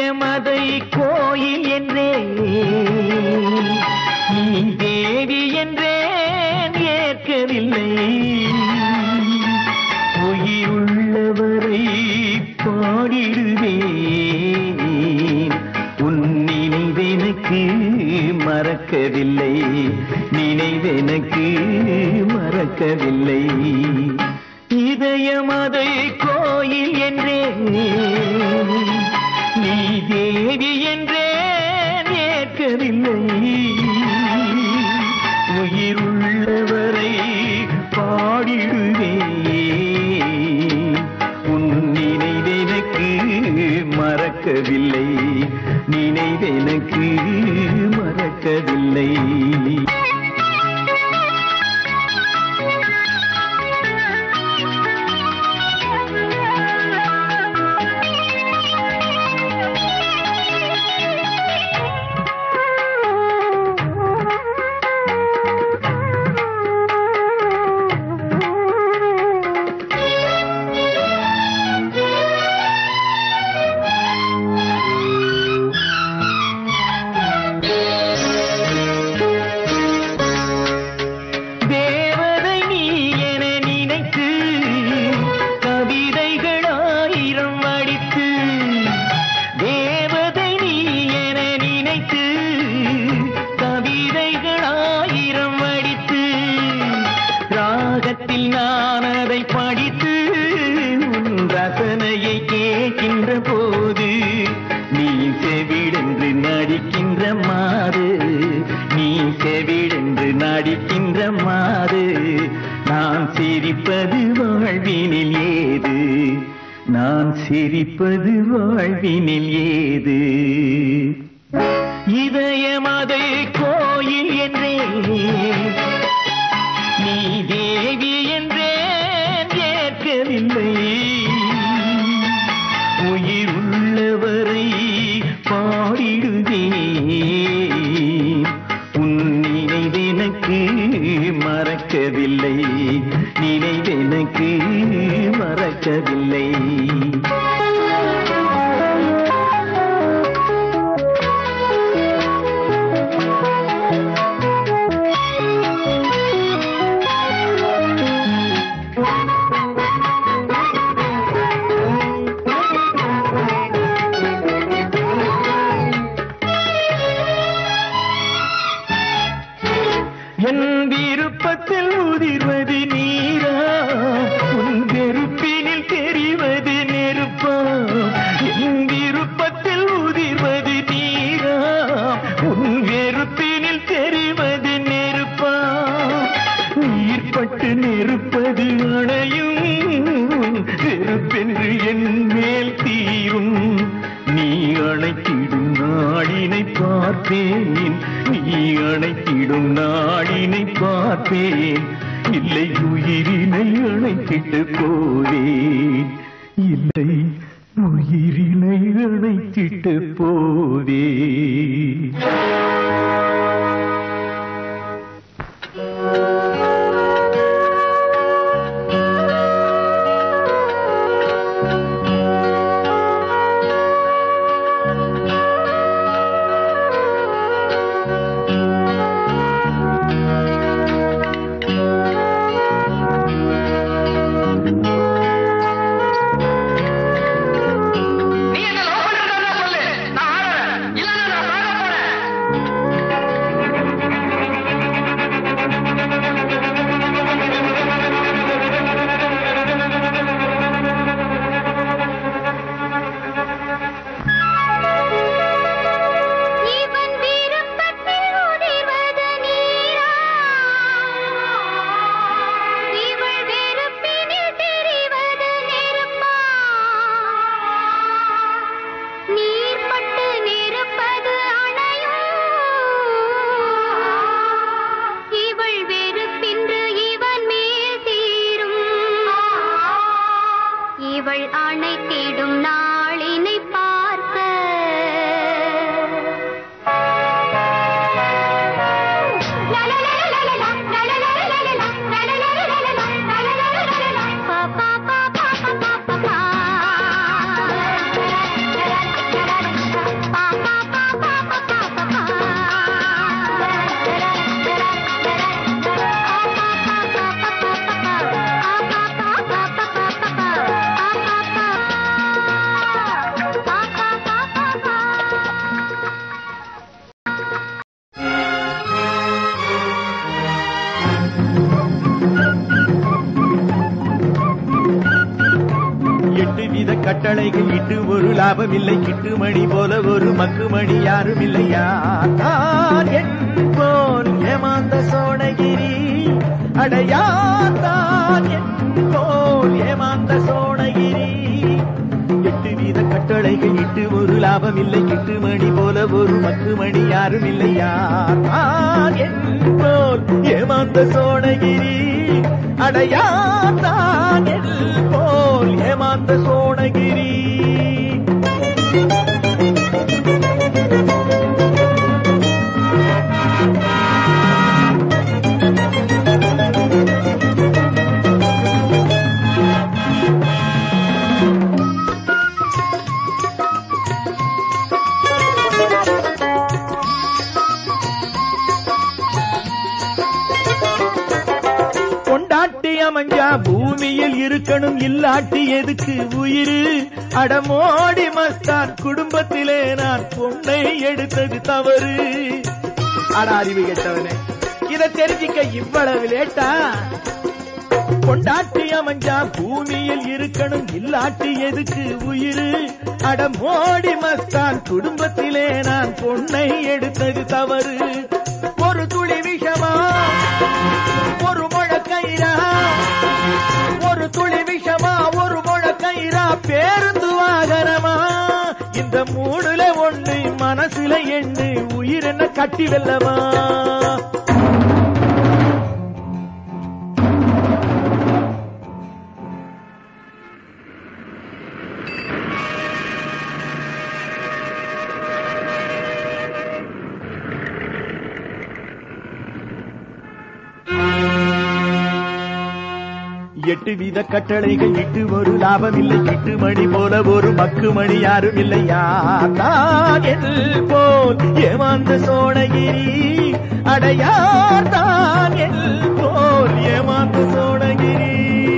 இதயமதை கோயில் என்றே நீ தேவி என்றேன் ஏற்கவில்லை உயிருள்ளவரை பாடிடுவேன் உன் நினைவெனக்கு மறக்கவில்லை நினைவெனக்கு மறக்கவில்லை இதயமதை கோயில் என்றே நீ தேவி என்றேன் ஏற்கவில்லை உயிருள்ளவரை பாடிடுவேன் உன் நினைவெனக்கு மறக்கவில்லை நினைவெனக்கு மறக்கவில்லை தேவதை நீ என நினைத்து கவிதைகள் ஆயிரம் அடித்து தேவதை நீ என நினைத்து கவிதைகள் ஆயிரம் அடித்து ராகத்தில் நான் அதை படித்து உன் ரசனையை கேட்கின்ற போது நீ செவிடென்று நடிக்கின்ற மாறு நீ செவிடென்று நடிக்கின்ற மாறு நான் சிரிப்பது வாழ்வினில் ஏது நான் சிரிப்பது வாழ்வினில் ஏது இதயமதை கோயில் என்றே நீ தேவி என்றேன் ஏற்கவில்லை உயிர் உள்ளவரை பாடிடுவேன் உன் நினைவெனக்கு மறக்கவில்லை நினைவெனக்கு மறக்கவில்லை என் விருப்பத்தில் உதிர்வது நீரா உன் வெறுப்பினில் தெரிவது நெருப்பா என் விருப்பத்தில் உதிர்வது நீரா உன் வெறுப்பினில் தெரிவது நெருப்பா நீர்பட்டு நெருப்பது அணையும் வெறுப்பென்று என் மேல் தீரும் நீ அணைத்திடும் நாடினை பார்ப்பேன் நீ அணைத்திடும் நாடினை பார்ப்பேன் இல்லை உயிரினை அணைத்திட்டு போவேன் இல்லை உயிரினை அணைத்திட்டு போவேன் நீ என்ன லவ் பண்றதா சொல்லு நான் ஆடுறேன் இல்லன்னா நான் சாக போறேன் கட்டளைகள் இட்டு ஒரு லாபம் இல்லை கிட்டுமணி போல ஒரு மக்குமணி யாரும் இல்லையா தான் என் போல் ஏமாந்த சோழகிரி அடையாத்தான் என் போல் ஏமாந்த சோழகிரி எட்டு வீத கட்டளைகள் இட்டு ஒரு லாபம் இல்லை கிட்டுமணி போல ஒரு மக்குமணி யாரும் இல்லையா தான் என் போல் ஏமாந்த சோழகிரி அடையாத்தான் என் போல் ஏமாந்த சோழகிரி கொண்டாட்டி அமைஞ்சா பூமியில் இருக்கணும் இல்லாட்டி எதுக்கு உயிரு அடமோடி மஸ்தான் குடும்பத்திலே நான் பொண்ணை எடுத்தது தவறு அட அறிவு கெட்டவனே இத தெரிஞ்சிக்க இவ்வளவு லேட்டா கொண்டாட்டி அமைஞ்சா பூமியில் இருக்கணும் இல்லாட்டி எதுக்கு உயிரு அடமோடி மஸ்தான் குடும்பத்திலே நான் பொண்ணை எடுத்தது தவறு ஒரு துளி விஷமா ஒரு முழக்கயிறா ஒரு துளி விஷமா ஒரு முழக்கயிறா பேருந்து வாகனமா இந்த மூணுல ஒண்ணு மனசுல எண்ணு உயிர் என்ன கட்டி வெல்லமா எட்டு வீத கட்டளைகள் இட்டு ஒரு லாபம் இல்லை கிட்டு மணி போல ஒரு மக்கு மணி யாரும் இல்லையா தான் என் போல் ஏமாந்த சோழகிரி அடையார் தான் என் போல் ஏமாந்த சோழகிரி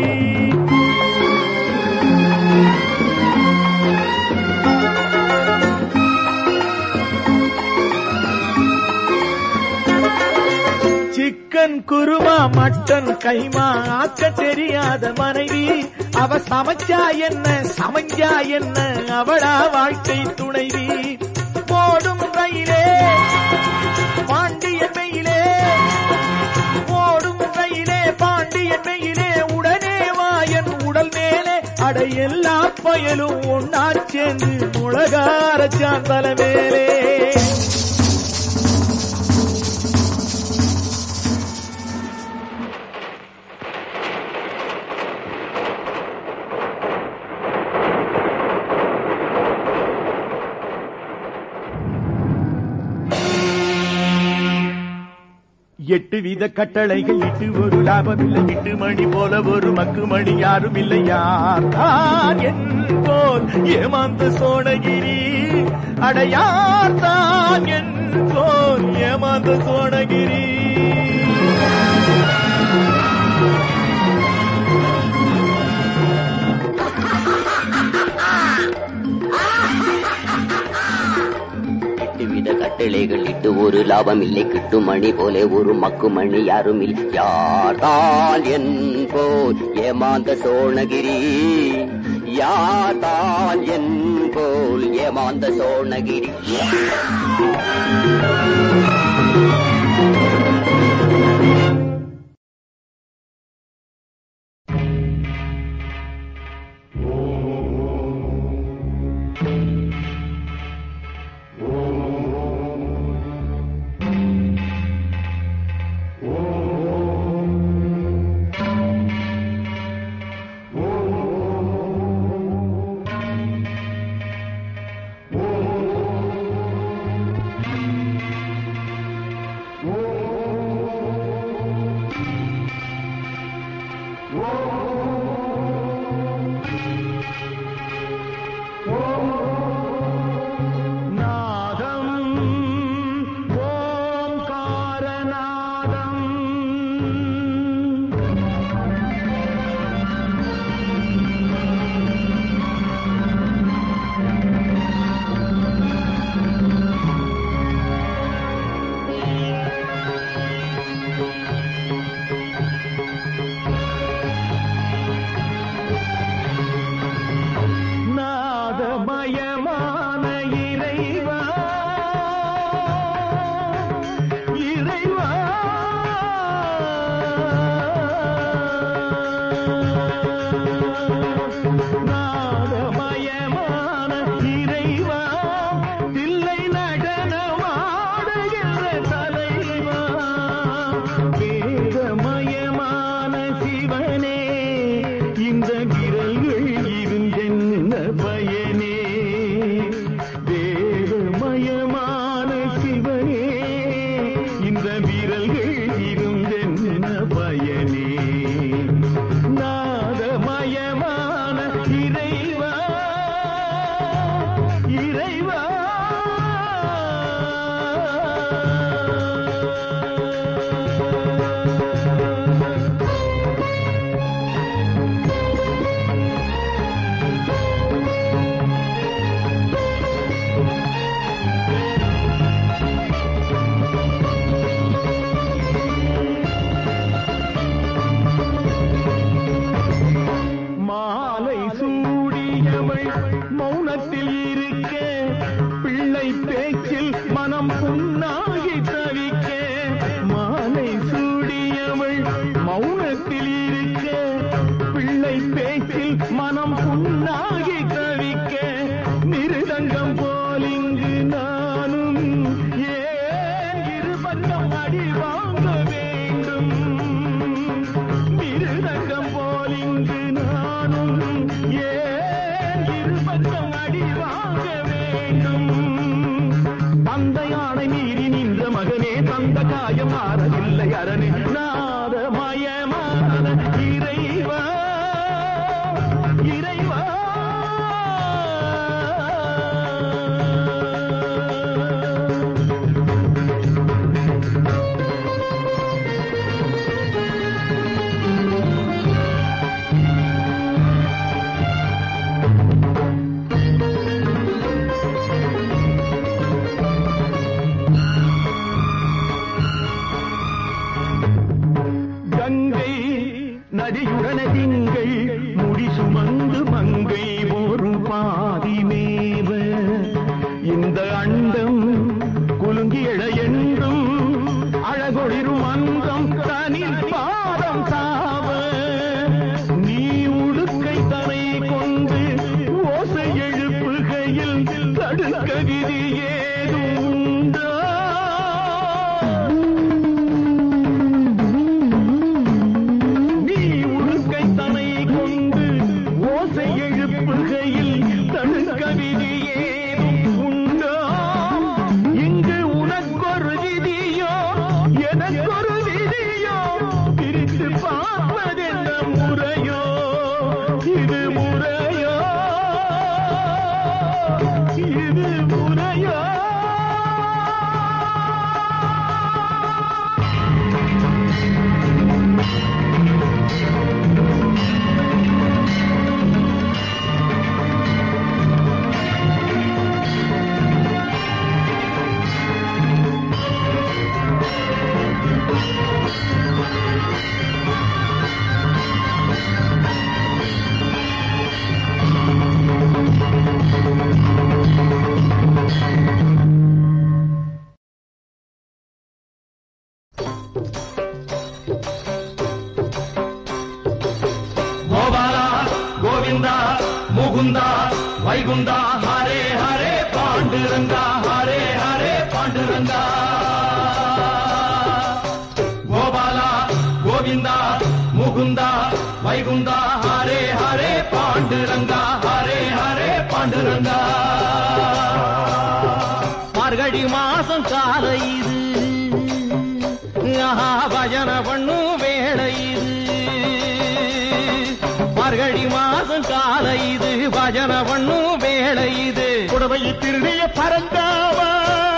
சிக்கன் குருமா மட்டன் கைமா ஆக்க தெரியாத மனைவி அவ சமைச்சா என்ன சமைஞ்சா என்ன அவளா வாழ்க்கை துணைவி போடும் ரயிலே பாண்டியன் மெயிலே போடும் ரயிலே பாண்டியன் மெயிலே உடனே வாயன் உடல் மேலே அட எல்லா பயலும் ஒன்னா சேர்ந்து முழகார சாந்தல மேலே எட்டு வீத கட்டளைகள் இட்டு ஒரு லாபம் இல்லை எட்டு மணி போல ஒரு மக்கு மணி யாரும் இல்லையா தான் என் போல் ஏமாந்த சோழகிரி அடையார் தான் என் போல் ஏமாந்த சோழகிரி எட்டு வித கட்டளைகள் இட்டு ஒரு லாபம் இல்லை கிட்டும் மணி போல ஒரு மக்கு மணி யாரும் இல்லை யார்தான் என் போல் ஏமாந்த சோழகிரி யார்தான் என் போல் ஏமாந்த சோழகிரி நாதம் ஓம்காரநாதம் நாதமயமான இறைவா தில்லை நடனமாடுகின்ற தலைவா வேதமயமான சிவனே இந்த விரல்கள் இருந்தென்ன பயனே வேதமயமான சிவனே இந்த விரல்கள் இருந்தென்ன பயனே நாதமயமான இறைவா இறைவா மாலை சூடியவள் மௌனத்தில் இருக்க பிள்ளை பேச்சில் மனம் புண்ணாகி தவிக்க மாலை சூடியவள் மௌனத்தில் இருக்க பிள்ளை பேச்சில் மனம் புண்ணாகி தவிக்க மிருதங்கம் போல் இங்கு நானும் ஏன் இரு பக்கம் அடி வாங்க வேண்டும் மிருதங்கம் போல் இங்கு நானும் ஏன் இரு பக்கம் அடி வாங்க வேண்டும் தந்தையானை மீறி நின்ற மகனே தந்த காயம் மாறவில்லை அரணே நாதமயமான இறைவா இறைவா கங்கை நதியுடன திங்கள் முடி சுமந்து மங்கை ஒரு பாதி மேவ இந்த அண்டம் குலுங்கி எழ என்றும் அழகொளிரும் அங்கம் தனி பாதம் சாவ நீ உடுக்கை தனை கொண்டு ஓசை எழுப்புகையில் தடுக்க விதி ஏதும் உண்டா நீ உடுக்கை தனை கொண்டு ஓசை எழுப்புகையில் தடுக்க விதி ஏதும் உண்டோ இங்கு உனக்கொரு விதியோ எனக்கொரு விதியோ பிரித்து பார்ப்பதென்ன முறையோ இது முறையோ இது முறையோ கோபாலா கோவிந்தா முகுந்தா வைகுந்தா ஹரே ஹரே பாண்டுரங்கா ஹரே ஹரே பாண்டுரங்கா கோபாலா கோவிந்தா முகுந்தா வைகுந்தா ஹரே ஹரே பாண்டுரங்கா ஹரே ஹரே பாண்டுரங்கா மார்கழி மாசம் காலை இது ஆஹா, பஜன பண்ணும் வேளை இது மார்கழி மாசம் காலை இது பஜன பண்ணும் வேளை இது புடவை திருடிய பரந்தாவா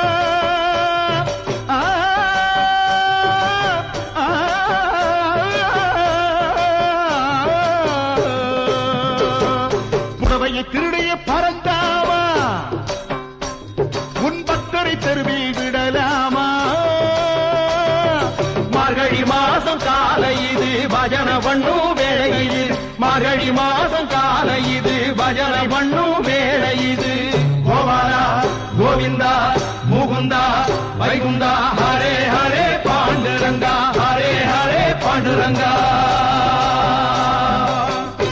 ஆ, ஆ, புடவையை திருடிய பரந்தாவா உன் பக்தரை தெருவில் விடலாமா மார்கழி மாசம் காலை இது பஜன பண்ணும் வேளை இது மார்கழி மாசம் காலை இது பஜன பண்ணும் வேளை இது கோபாலா கோவிந்தா முகுந்தா வைகுந்தா ஹரே ஹரே பாண்டுரங்கா ஹரே ஹரே பாண்டுரங்கா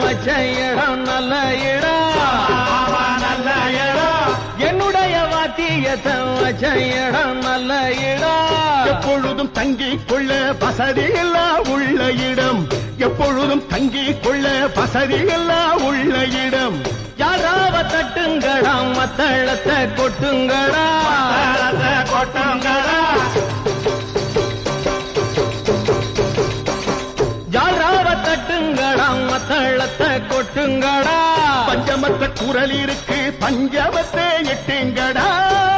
வச்ச இடம் நல்ல இடம் நல்ல இடம் என்னுடைய வாத்தியத்தை வச்ச இடம் நல்ல இடம் எப்பொழுதும் தங்கிக் கொள்ள வசதி எல்லாம் உள்ள இடம் எப்பொழுதும் தங்கிக் கொள்ள வசதி எல்லாம் உள்ள இடம் யாராவ தட்டுங்கடா மத்தளத்தை கொட்டுங்கடா கொட்டங்கடா யாராவ தட்டுங்கடா மத்தளத்தை கொட்டுங்கடா பஞ்சமற்ற குரல் இருக்கு பஞ்சமத்தை எட்டுங்கடா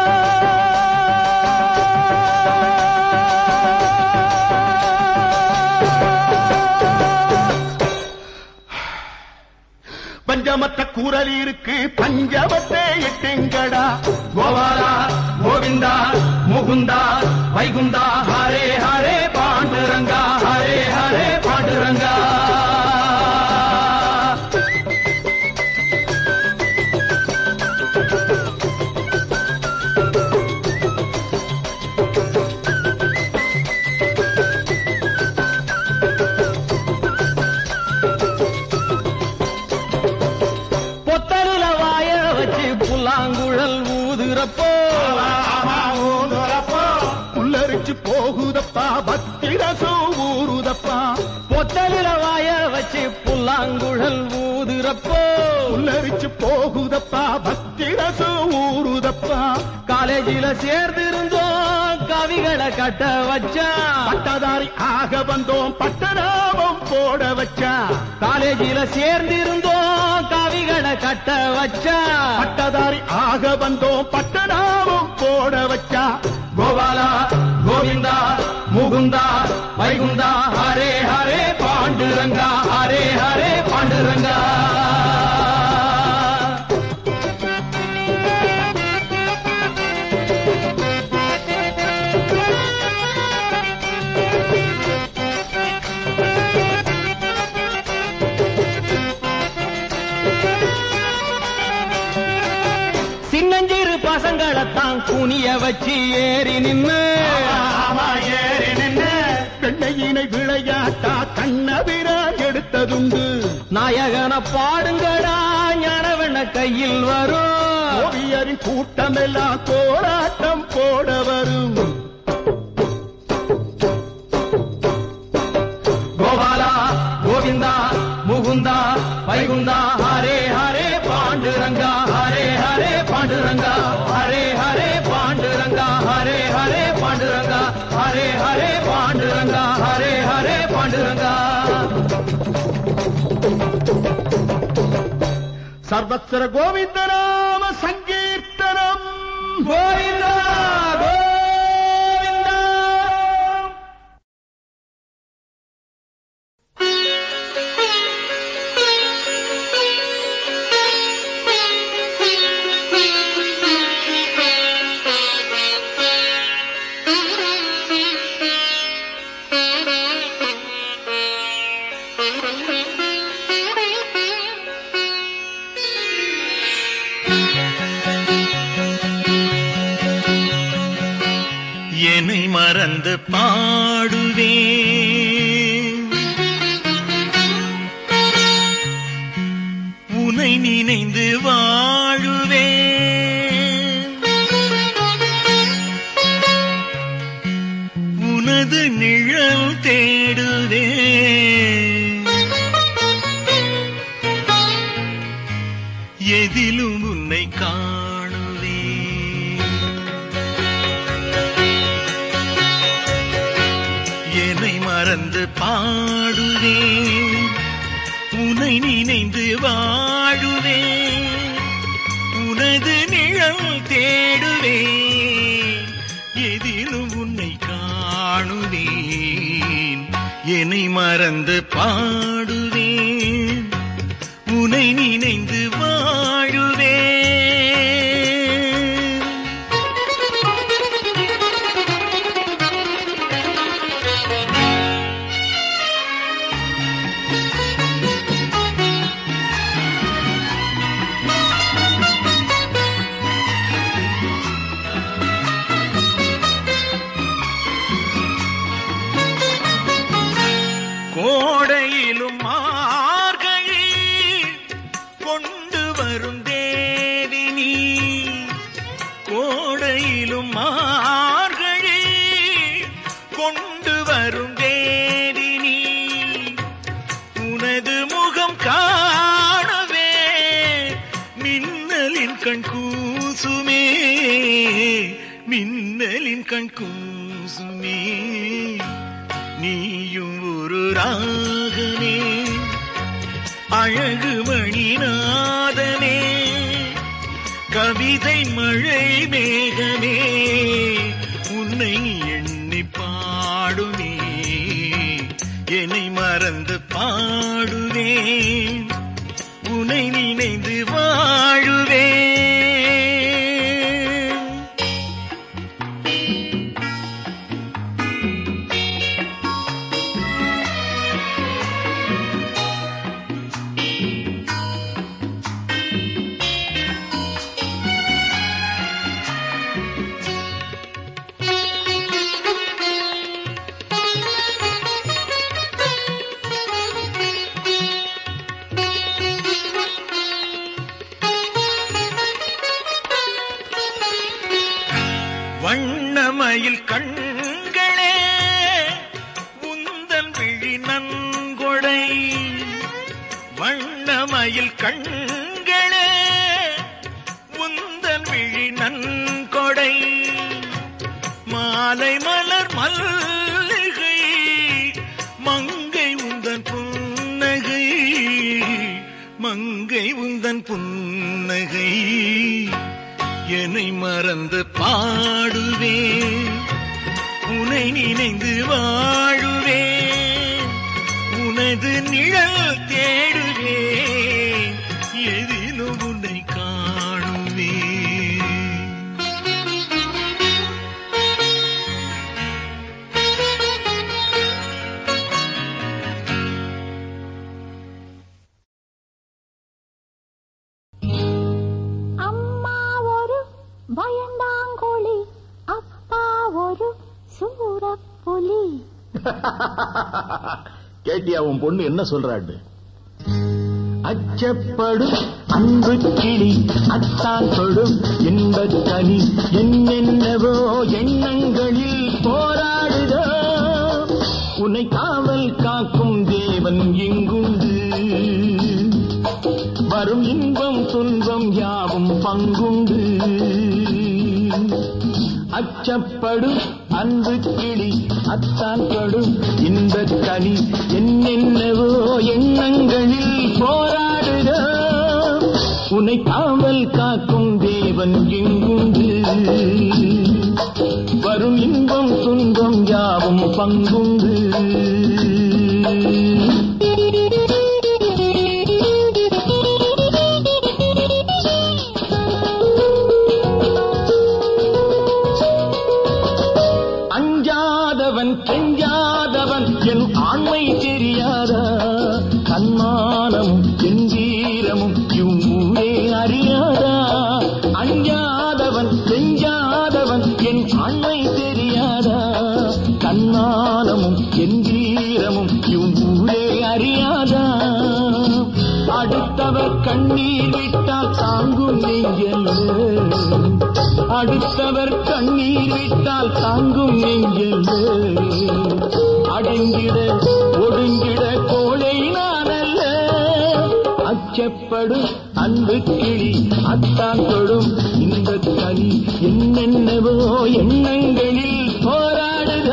பஞ்சமற்ற குரல் இருக்கு பஞ்சமத்தை எட்டுங்கடா கோபாலா கோவிந்தா முகுந்தா வைகுந்தா ஹரே ஹரே பாண்டுரங்கா ஹரே ஹரே பாண்டுரங்கா பொத்தலில வாய வச்சு புல்லாங்குழல் ஊதுறப்போ புல்லரிச்சு போகுதப்பா பத்திரசம் ஊறுதப்பா பொத்தலில வாய வச்சு புல்லாங்குழல் ஊதுறப்போ புல்லரிச்சு போகுதப்பா பத்திரசம் ஊறுதப்பா காலேஜில சேர்ந்திருந்தோம் கவிகளை கட்ட வச்சா பட்டதாரி ஆக வந்தோம் பட்டநாமம் போட வச்சா காலேஜில சேர்ந்திருந்தோம் கவிகளை கட்ட வச்சா பட்டதாரி ஆக வந்தோம் பட்டநாமம் போட வச்சா கோபாலா கோவிந்தா முகுந்தா வைகுந்தா ஹரே ஹரே பாண்டுரங்கா ஹரே ஹரே பாண்டுரங்கா சின்னஞ்சிறு பசங்களைத்தான் குனிய வச்சு ஏறி நின்னு பெண்ணையினை விளையாட்டா கண்ணபிரான் எடுத்ததுண்டு நாயகன பாடுங்கடா ஞானவண்ண கையில் வரும் ஓவியரின் கூட்டமெல்லாம் போராட்டம் போட வரும் கோபாலா கோவிந்தா முகுந்தா வைகுந்தா ஹரே ஹரே பாண்டுரங்கா ஹரே ஹரே பாண்டுரங்கா ஹரே ஹரே பாண்டுரங்கா ஹரே ஹரே பாண்டுரங்கா ஹரே ஹரே பாண்டுரங்கா ஹரே ஹரே பாண்டுரங்கா சர்வத்திர கோவிந்தநாம சங்கீர்த்தனம் கோவிந்தா கோவிந்தா என்னை மறந்து பாடுவே உனை நினைந்து வாழுவே உனது நிழல் தேடுவே எதிலும் உன்னை காணுவே என்னை மறந்து பாடுவேன் உன்னை நினைந்து வாழுவேன் உனது நிழல் தேடுவேன் எதிலும் உன்னை காணுவேன் என்னை மறந்து பாடுவேன் உன்னை நினைந்து வாழுவேன் கோடையிலும் மார்கழி வரும் வேதினி உனது முகம் காணவே மின்னலின் கண் கூசுமே மின்னலின் கண் கூசுமே நீயும் ஒரு ராகமே அழகு மணிநாதனே கவிதை மழை மேகமே உன்னை எண்ணி பாடுமே என்னை மறந்து பாடுவேன் உன்னை நினைந்து வாழுவேன் வண்ணமயில் கண்களே உந்தன் விழி நன்கொடை வண்ணமயில் கண்களே உந்தன் விழி நன்கொடை மாலை மலர் மல்லிகை மங்கை உந்தன் புன்னகை மங்கை உந்தன் புன்னகை என்னை மறந்து பாடுவேன் உனை நினைந்து வாழுவேன் உனது நிழல் தேடுவேன் எதிலும் உன்னை காணுவேன் அம்மா ஒரு பயந்தாங்கோழி அப்பா ஒரு சூரப்புலி கேட்டியா உன் பொண்ணு என்ன சொல்றாட்டு அச்சப்படும் அன்பு கிளி அத்தான் தொடும் இன்பக் கனி என்னென்னவோ எண்ணங்களில் போராடுதோ உன்னை காவல் காக்கும் தேவன் எங்குண்டு வரும் இன்பம் துன்பம் யாவும் பங்குண்டு அச்சப்படும் அன்பு கிளி அத்தான் படும் இன்பக் கனி என்னென்னவோ எண்ணங்களில் போராடுதோ உன்னை காவல் காக்கும் தேவன் எங்குண்டு வரும் இன்பம் துன்பம் யாவும் பங்குண்டு அஞ்சாதவன் கெஞ்சாதவன் என் ஆண்மை தெரியாதா தன்மானமும் என் வீரமும் இவ்வூரே அறியாதா அஞ்சாதவன் கெஞ்சாதவன் என் ஆண்மை தெரியாதா தன்மானமும் என் வீரமும் இவ்வூரே அறியாதா அடுத்தவர் கண்ணீர் விட்டால் தாங்கும் நெஞ்சல்ல அடுத்தவர் கண்ணீர் விட்டால் தாங்கும் நெஞ்சல்ல அடங்கிட ஒடுங்கிட கோழை நானல்ல அச்சப்படும் அன்பு கிளி அத்தான் தொடும் இந்த கனி என்னென்னவோ எண்ணங்களில் போராடுக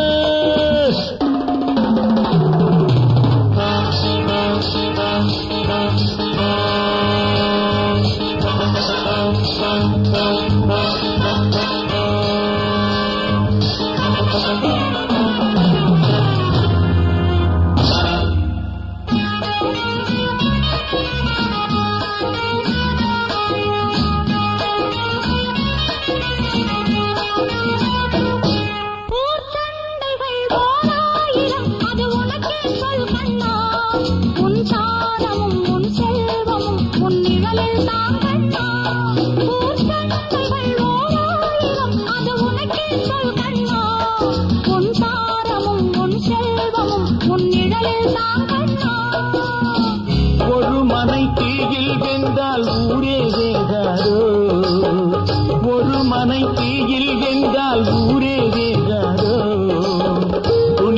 பூச்சண்டைகள் ஓராயிரம் அது உனக்கே சொல் கண்ணா உன் சாரமும் உன் செல்வமும் உன் நிழலில் தான் கண்ணா பூச்சண்டைகள் ஓராயிரம் அது உனக்கே சொல் கண்ணா உன் சாரமும் உன் செல்வமும் உன் நிழலில் தான் கண்ணா ஒரு மனை தீயில் வெந்தால் ஊரே வேகாதோ ஒரு மனை தீயில் வெந்தால் ஊரே வேகாதோ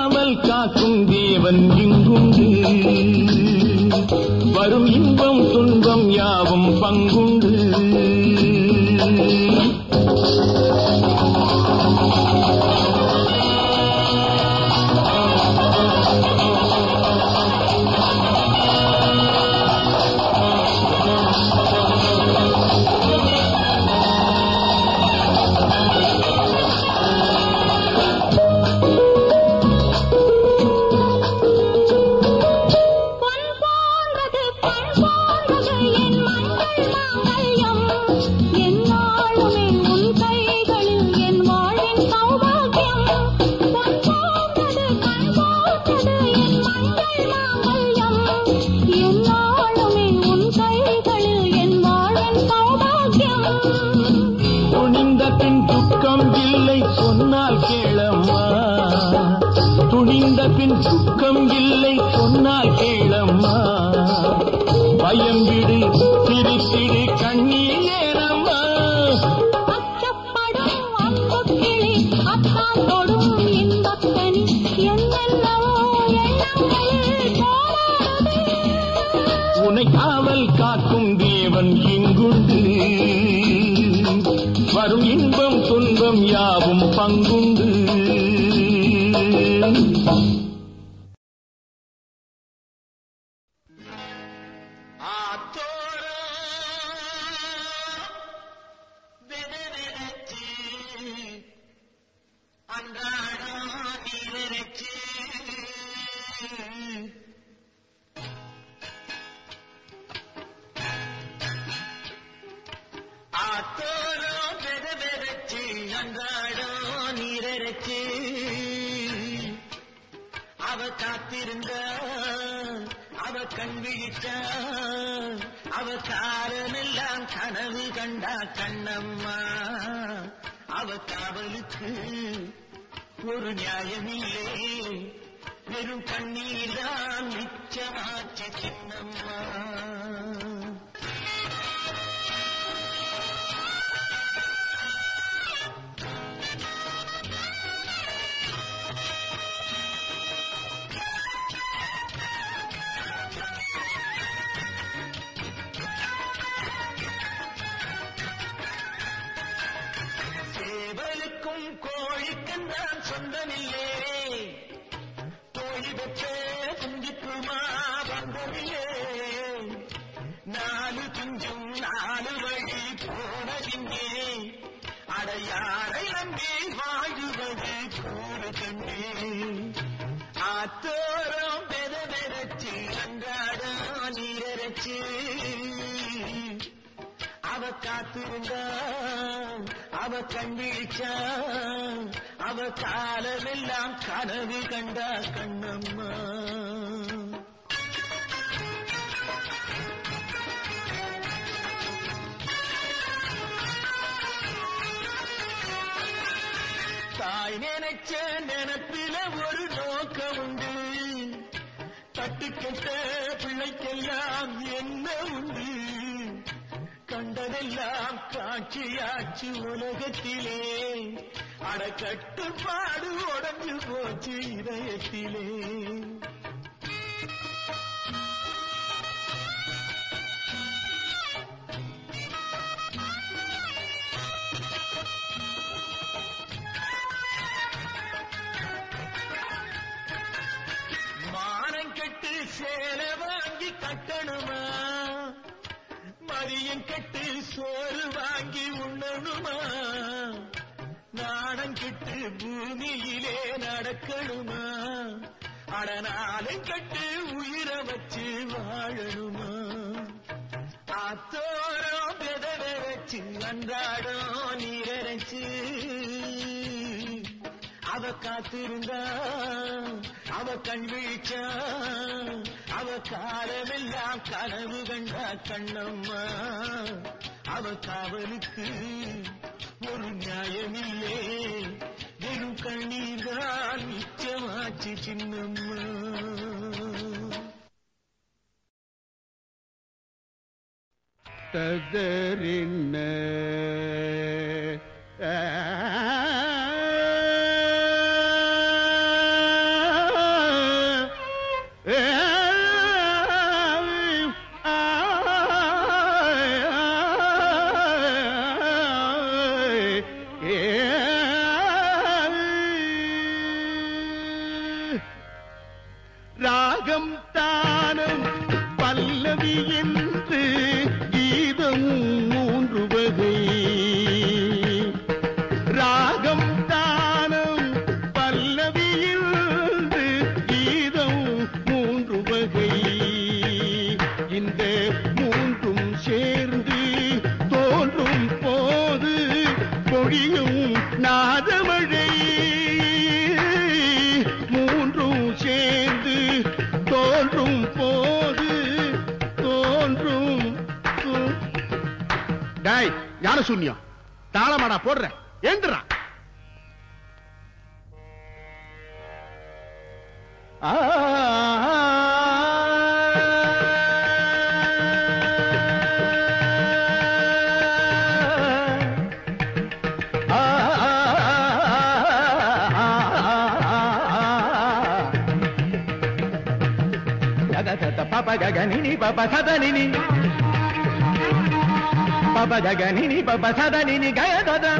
காவல் காக்கும் தேவன் இங்குண்டு வரும் இன்பம் துன்பம் யாவும் பங்குண்டு பொன் போன்றது பண் போன்றது என் மங்கள் மாங்கல்யம் என்னாலுமே உன் கைகளில் என் வாழ்வின் சௌபாகியம் பொன் போன்றது பண் போன்றது என் மங்கள் மாங்கல்யம் என்னாலுமே உன் கைகளில் என் வாழ்வின் சௌபாகியம் துணிந்த பின் துக்கம் இல்லை சொன்னால் கேளம்மா துணிந்த பின் துக்கம் இல்லை சொன்னால் கேளம்மா பயம் விடு சிரித்திடு கண்ணீர் ஏனம்மா அச்சப்படும் அம்புக்கிளி அத்தான் தொடும் இன்பக்கனி என்னென்னவோ எண்ணங்களில் போராடுதே உன்னை காவல் காக்கும் தேவன் இங்குண்டு வரும் இன்பம் துன்பம் யாவும் பங்குண்டு அவ காத்திருந்த அவ கண் விழித்தா அவ காரமெல்லாம் கனவு கண்டா கண்ணம்மா அவ காவலுக்கு ஒரு நியாயமில்லே வெறும் கண்ணீர் தான் மிச்சமாச்சு சின்னம்மா சேவலுக்கும் கோழிக்கும் தான் சொந்தமில்லே தோழி பெற்ற குஞ்சுக்குமா வந்தமில்லே நாலு குஞ்சும் நாலு வழி போனதிங்கே அடையாரை நம்பி வாழுவது போன கண்ணே ஆத்தோரம் பெத பெறச்சு அன்றாடம் நீரச்சு அவ காத்திருந்தா அவ கண் விழிச்சா அவ காலமெல்லாம் கனவு கண்டா கண்ணம்மா தாய் நினைச்ச நினப்பில ஒரு நோக்கம் உண்டு தட்டுக்கெட்ட பிள்ளைக்கெல்லாம் என்ன உண்டு கண்டதெல்லாம் காட்சியாச்சு உலகத்திலே அடக்கட்டுப்பாடு உடஞ்சு போச்சு இதயத்திலே மானம் கெட்டு சேலை வாங்கி கட்டணுமா மதியம் கெட்டு சோறு வாங்கி உண்ணணுமா நாணம் கெட்டு பூமியிலே நடக்கணுமா அடனாலும் கெட்டு உயிரை வச்சு வாழணுமா ஆத்தோரம் பெதவ வச்சு அன்றாடம் நீரரைச்சு அவ காத்திருந்தா அவ கண் விழிச்சா அவ காலமெல்லாம் கனவு கண்டா கண்ணம்மா அவ காவலுக்கு ஒரு நியாயமில்லே வெறும் கண்ணீர் தான் மிச்சமாச்சு சின்னம்மா ததறின்ன ராகம் தானம் பல்லவி என்று கீதம் மூன்று வகை ராகம் தானம் பல்லவி என்று கீதம் மூன்று வகை இந்த மூன்றும் சேர்ந்து தோன்றும் போது பொழியும் நாதமழை மூன்றும் சேர்ந்து தோன்றும் போது தோன்றும் தோ- டாய் ஞான சூன்யம் தாளமாடா போடுற ஏந்துடா ஆ Papa gaganini, papa sadanini. Papa gaganini, papa sadanini, gaya dada.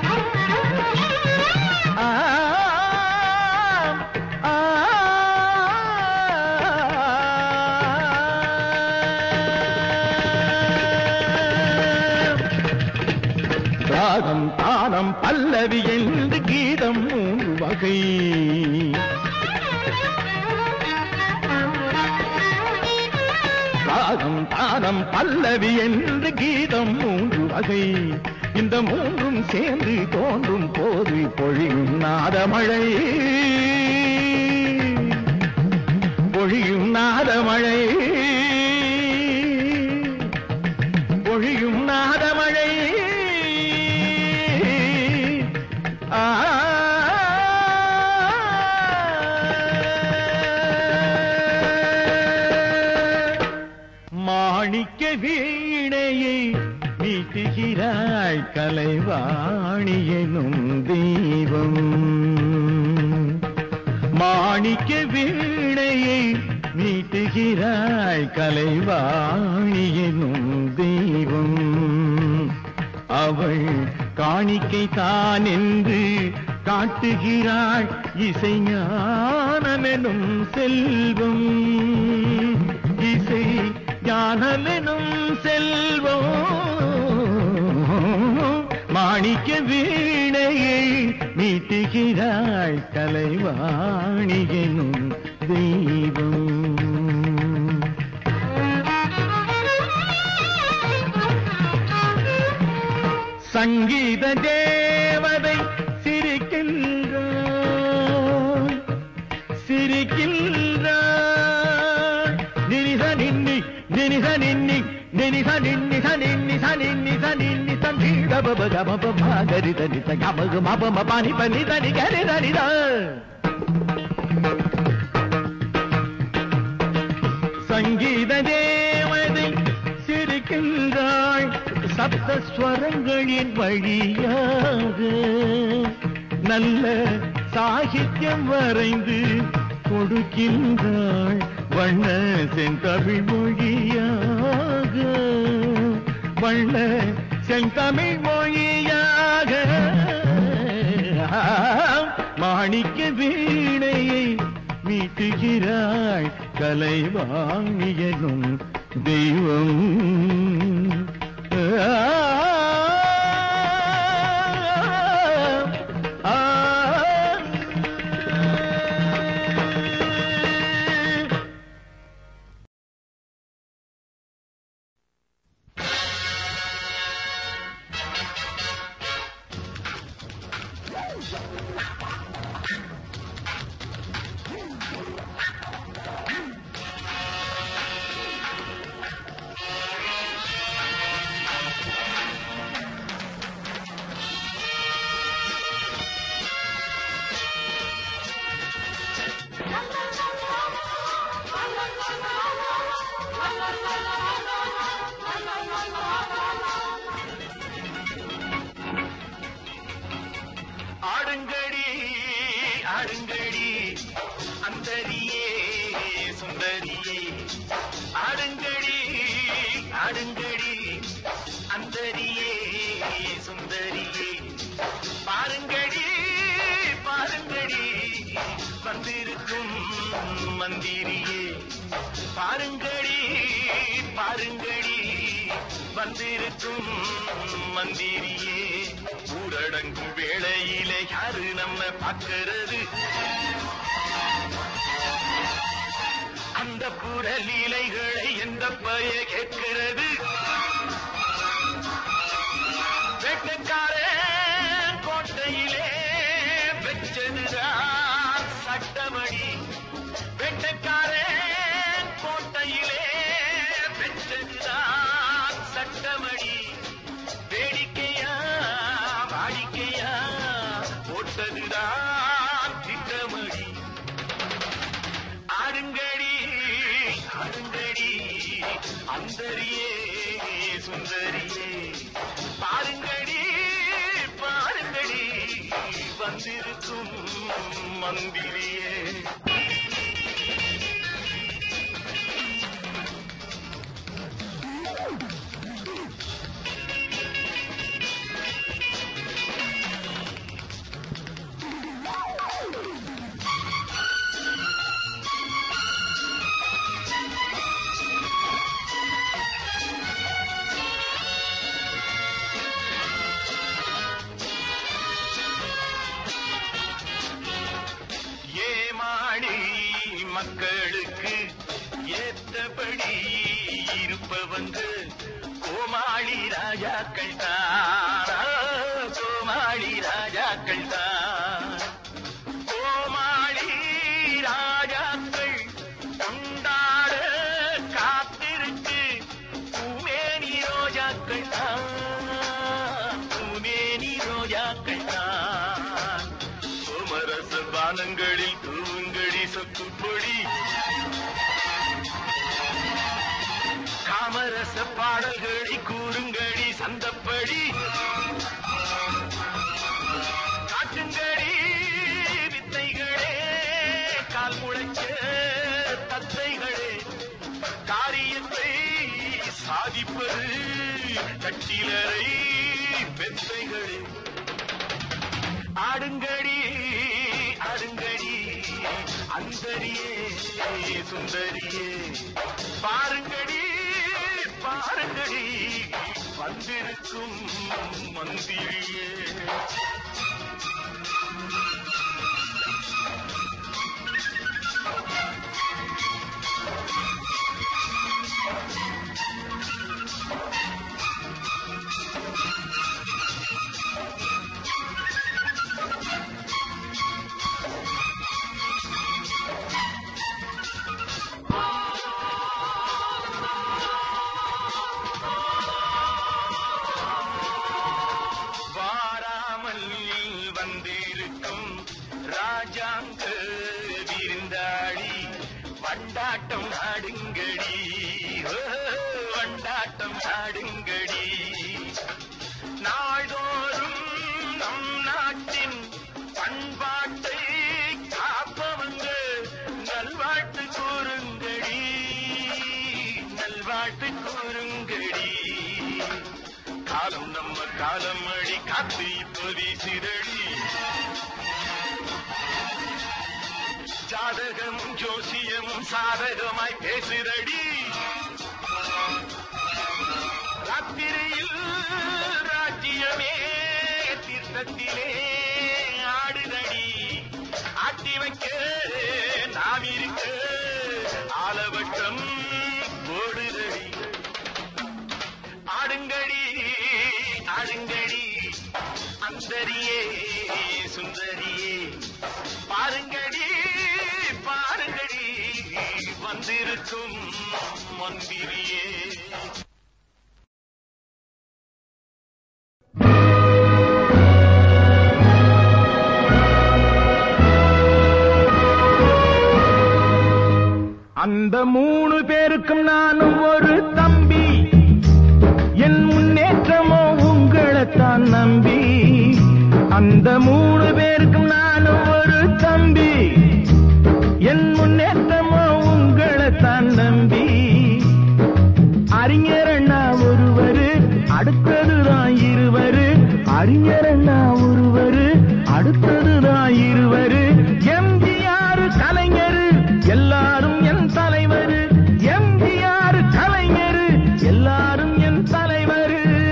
ராகம் தானம் பல்லவி என்று கீதம் மூன்று வகை ராகம் தானம் பல்லவி என்று கீதம் மூன்று வகை இந்த மூன்றும் சேர்ந்து தோன்றும் போது பொழியும் நாதமழை பொழியும் நாதமழை பொழியும் நாதமழை ஆ மாணிக்க வீணையை மீட்டுகிறாய் கலைவாணி எனும் தெய்வம் மாணிக்க வீணையை மீட்டுகிறாய் கலைவாணி எனும் தெய்வம் அவள் காணிக்கை தான் என்று காட்டுகிறாள் இசைஞானமெனும் செல்வம் இசை ஞானமெனும் செல்வம் மாணிக்க வீணையை மீட்டுகிறாள் கலைவாணி எனும் தெய்வம் சங்கீத தேவதை சிரிக்கின்றாள் சிரிக்கின்றாள் நினிச நின்னி நினிச நின்னி நினிச நின்னி ச நின்னி ச நின்னி ச நின்னி ச நீட பப கம ப கரி தனி த கம க ம ப ம பனி பனி தனி கரி தனி த சங்கீத தேவதை சிரிக்கின்றாள் சப்த ஸ்வரங்களின் வழியாக நல்ல சாகித்யம் வரைந்து கொடுக்கின்றாள் வண்ண செந்தமிழ் மொழியாக வண்ண செந்தமிழ் மொழியாக மாணிக்க வீணையை மீட்டுகிறாள் கலைவாணியனும் தெய்வம் ஆ, ஆ, ஆடுங்கடி ஆடுங்கடி அந்தரியே சுந்தரியே ஆடுங்கடி ஆடுங்கடி அந்தரியே சுந்தரியே பாருங்கடி பாருங்கடி வந்த வந்திருக்கும் மந்திரியே பாருங்கடி பாருங்கடி வந்திருக்கும் மந்திரியே ஊரடங்கும் வேளையிலே யாரு நம்ம பார்க்கிறது அந்த புறலீலைகளை எந்த பய கேட்கிறது வெட்டக்காரன் கோட்டையிலே வெச்சதுதான் சட்டமடி வெட்டக்காரன் கோட்டையிலே வெச்சதுதான் சட்டமடி வேடிக்கையா வாடிக்கையா போட்டதுதான் திட்டமடி ஆடுங்கடி ஆடுங்கடி அந்தரியே சுந்தரியே பாருங்கடி பாருங்கடி வந்திருக்கும் மந்திரியே ஏமாடி மக்களுக்கு ஏத்தபடி இருப்பவங்க கோமாளி ராஜாக்கள் தான் கோமாளி ராஜாக்கள் தான் கோமாளி ராஜாக்கள் கொண்டாட காத்திருக்கு பூமேனி ரோஜாக்கள் தான் பூமேனி ரோஜாக்கள் தான் சோமரச பானங்களில் தூங்கடி சொத்துப்பொடி காமரச பாடல்களை கூறுங்கடி சந்தப்படி காட்டுங்கடி வித்தைகளே கால் முளைச்ச தத்தைகளே காரியத்தை சாதிப்பது கட்டிலரை வெத்தைகளே ஆடுங்கடி ஆடுங்கடி அந்தரியே சுந்தரியே பாருங்கடி பாருங்கடி வந்திருக்கும் மந்திரியே வாராமல் வந்திருக்கும் ராஜாங்க விருந்தாளி வண்டாட்டம் ஆடுங்கடி ஓ, வண்டாட்டம் ஆடுங்கடி நாள்தோறும் நம் நாட்டின் பண்பாட்டை காப்பவங்க நல்வாழ்த்து கூறுங்கடி நல்வாழ்த்து கூறுங்கடி காலம் நம்ம காலம் அடி காத்து இப்ப வீசிரடி ஜாதகம் ஜோசியம் சாதகமாய் பேசுதடி ராத்திரியில் ராஜ்யமே தீர்த்தத்திலே ஆடுதடி ஆட்டி வைக்க நாம் இருக்க ஆலவட்டம் ஓடுதடி ஆடுங்கடி ஆடுங்கடி அந்தரியே சுந்தரியே பாருங்கடி பாருங்கடி வந்திருக்கும் மந்திரியே அந்த மூணு பேருக்கும் நானும் ஒரு தம்பி என் முன்னேற்றமோ உங்களைத்தான் நம்பி அந்த மூணு பேருக்கும் நானும் ஒரு தம்பி என் முன்னேற்றமோ உங்களைத்தான் நம்பி அறிஞர் அண்ணா ஒருவரு அடுத்ததுதான் இருவரு அறிஞர் அண்ணா ஒருவரு அடுத்ததுதான் இருவரு எம்ஜிஆர் எல்லாரும் என் தலைவர் எம்ஜிஆர் கலைஞர் எல்லாரும் என் தலைவர்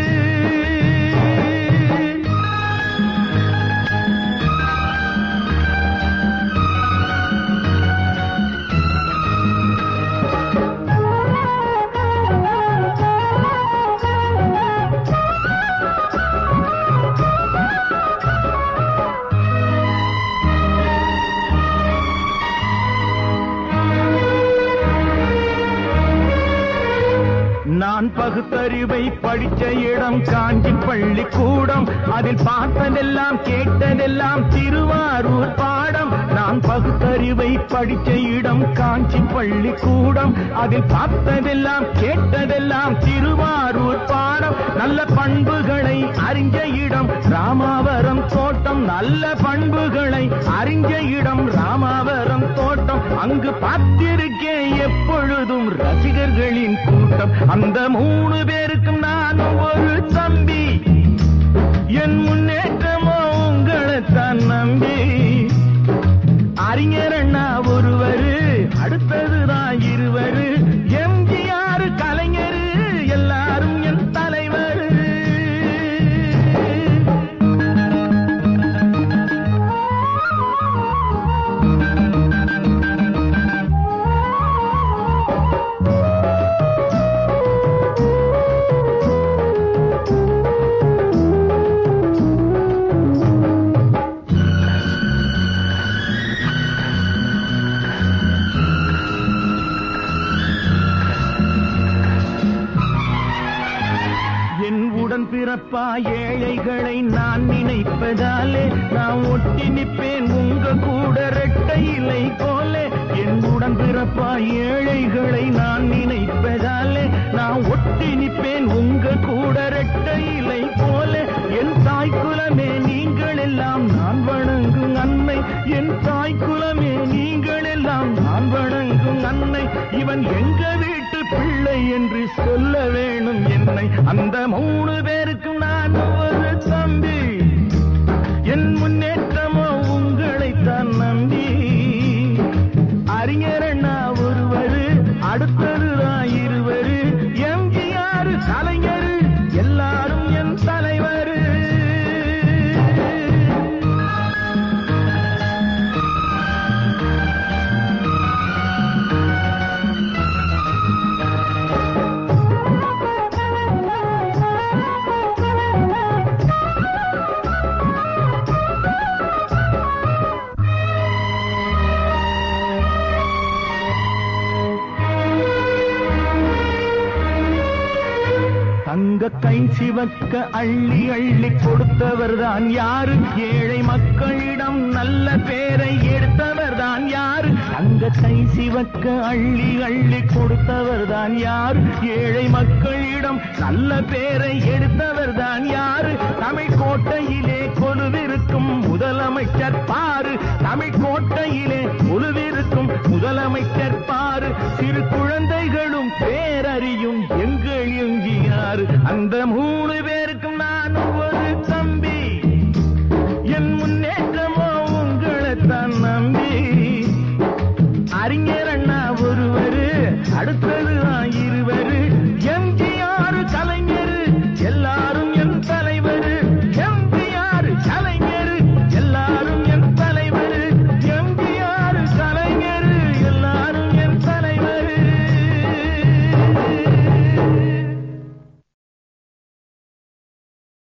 நான் பகுத்தறிவை படிச்ச இடம் காஞ்சி பள்ளிக்கூடம் அதில் பார்த்ததெல்லாம் கேட்டதெல்லாம் திருவாரூர் பாடம் நான் பகுத்தறிவை படிச்ச இடம் காஞ்சி பள்ளிக்கூடம் அதில் பார்த்ததெல்லாம் கேட்டதெல்லாம் திருவாரூர் பாடம் நல்ல பண்புகளை அறிஞ்ச இடம் ராமாவரம் தோட்டம் நல்ல பண்புகளை அறிஞ்ச இடம் ராமாவரம் தோட்டம் அங்கு பார்த்திருக்கேன் எப்பொழுதும் ரசிகர்களின் கூட்டம் அந்த மூணு பேருக்கும் நானும் ஒரு தம்பி என் முன்னேற்றமோ உங்களைத்தான் நம்பி அறிஞர் அண்ணா ஒருவரு அடுத்ததுதான் இருவரு எம்ஜிஆர் கலைஞர் எல்லாரும் என் தலைவர் என் உடன் பிறப்பா ஏழைகளை நான் நினைப்பதாலே நான் ஒட்டி நிற்பேன் உங்க கூட ரெட்டை இலை போல என் உடன் பிறப்பா ஏழைகளை நான் நினைப்பதாலே நான் ஒட்டி நிற்பேன் உங்க கூட ரெட்டை இலை போல என் தாய் குலமே நீங்கள் எல்லாம் நான் வணங்கும் அன்னை என் தாய் குலமே நீங்கள் எல்லாம் நான் வணங்கும் அன்னை இவன் எங்க வீட்டு பிள்ளை என்று சொல்ல வேணும் என்னை அந்த மூணு பேருக்கும் நான் ஒரு தம்பி என் முன்னேற்றமோ உங்களைத்தான் நம்பி அறிஞர் அண்ணா ஒருவரு அடுத்ததுதான் இருவரு எம்ஜிஆர் கலைஞர் எல்லாரும் என் தலைவர் தங்க கை சிவக்க அள்ளி அள்ளி கொடுத்தவர் தான் யாரு ஏழை மக்களிடம் நல்ல பேரை எடுத்தவர் தான் யாரு தங்க கை சிவக்க அள்ளி அள்ளி கொடுத்தவர் தான் யாரு ஏழை மக்களிடம் நல்ல பேரை எடுத்தவர் தான் யாரு தமிழ் கோட்டையிலே கொலுவிருக்கும் முதலமைச்சர் பாரு தமிழ் கோட்டையிலே கொலுவிருக்கும் முதலமைச்சர் பாரு சிறு குழந்தைகளும் பேரறியும் எங்கள் எங்கியாரு அந்த மூணு பேருக்கும் நான் ஒரு தம்பி என் முன்னேற்றமோ உங்களைத்தான் நம்பி அறிஞர்